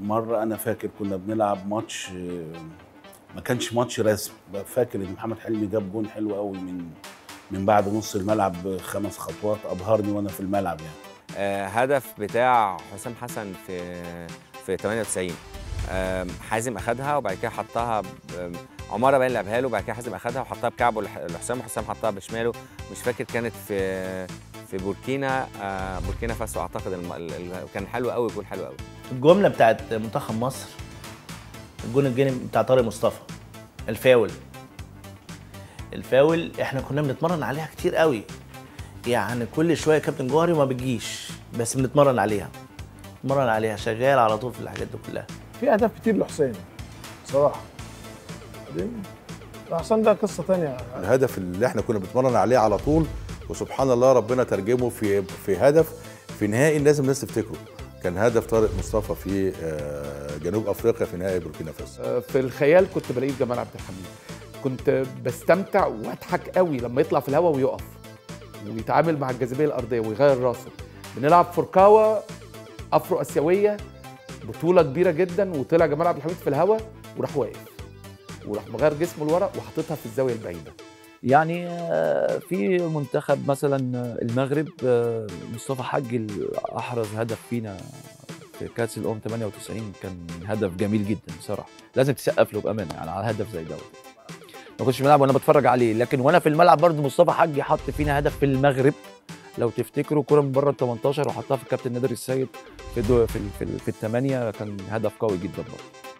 مره انا فاكر كنا بنلعب ماتش آه، ما كانش ماتش رسم فاكر ان محمد حلمي جاب جون حلو قوي من من بعد نص الملعب بخمس خطوات ابهرني وانا في الملعب يعني آه، هدف بتاع حسام حسن في في 98 آم، حازم اخدها وبعد كده حطها ب- آم، عماره باين لعبها له وبعد كده حازم اخدها وحطها بكعبه لح- لحسام وحسام حطها بشماله مش فاكر كانت في في بوركينا آه، بوركينا فاسو اعتقد الم... ال- ال- كان حلو قوي جول حلو قوي الجمله بتاعت منتخب مصر الجون الجاني بتاع طارق مصطفى الفاول الفاول احنا كنا بنتمرن عليها كتير قوي يعني كل شويه كابتن جوهري ما بتجيش بس بنتمرن عليها بنتمرن عليها شغال على طول في الحاجات دي كلها في اهداف كتير لحسين بصراحه بعدين حسام ده قصه تانية الهدف اللي احنا كنا بنتمرن عليه على طول وسبحان الله ربنا ترجمه في في هدف في نهائي لازم الناس تفتكره كان هدف طارق مصطفى في آه، جنوب افريقيا في نهائي بوركينا فاسو في الخيال كنت بلاقيه في جمال عبد الحميد كنت بستمتع واضحك قوي لما يطلع في الهواء ويقف ويتعامل مع الجاذبيه الارضيه ويغير راسه بنلعب فركاوه افرو اسيويه بطوله كبيره جدا وطلع جمال عبد الحميد في الهواء وراح واقف وراح مغير جسمه لورا وحاططها في الزاويه البعيده يعني آه، في منتخب مثلا المغرب آه، مصطفى حج اللي احرز هدف فينا في كاس الامم 98 كان هدف جميل جدا بصراحه لازم تسقف له بامانه يعني على هدف زي دوت ما كنتش بلعب وانا بتفرج عليه لكن وانا في الملعب برضه مصطفى حج حط فينا هدف في المغرب لو تفتكروا كرة من بره ال 18 وحطها في الكابتن نادر السيد في دو في ال- في, ال- في الثمانيه كان هدف قوي جدا برضه